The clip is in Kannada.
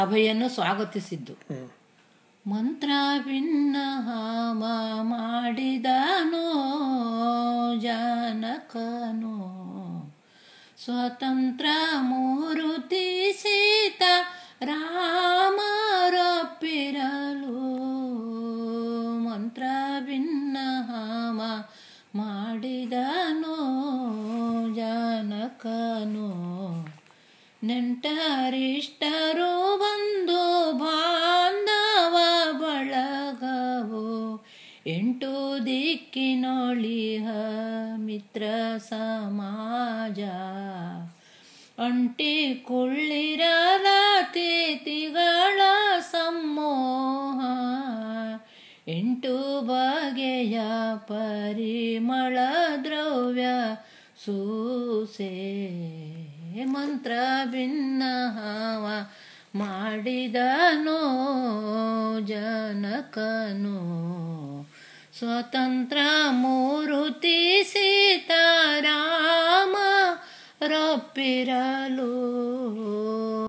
ಸಭೆಯನ್ನು ಸ್ವಾಗತಿಸಿದ್ದು ಮಂತ್ರ ಭಿನ್ನ ಹಾಮ ಮಾಡಿದನೋ ಜಾನಕನೋ ಸ್ವತಂತ್ರ ಮೂರುತಿ ಸೀತ ರಾಮರೊಪ್ಪಿರಲು ಮಂತ್ರ ಭಿನ್ನ ಹಾಮ ಮಾಡಿದನೋ ಜಾನಕನೋ ನೆಂಟರಿಷ್ಟರು ಬಂದು ಬಾಂಧವ ಬಳಗವು ಎಂಟು ದಿಕ್ಕಿನೊಳಿಹ ಮಿತ್ರ ಸಮಾಜ ಅಂಟಿಕೊಳ್ಳಿರಲ ತಿಥಿಗಳ ಸಮೂಹ ಎಂಟು ಬಗೆಯ ಪರಿಮಳ ದ್ರವ್ಯ ಸೂಸೆ ಮಂತ್ರ ಭಿನ್ನ ಹಾವ ಮಾಡಿದನೋ ಜನಕನು ಸ್ವತಂತ್ರ ಮೂರುತಿ ಸೀತಾರಾಮ ರೊಪ್ಪಿರಲು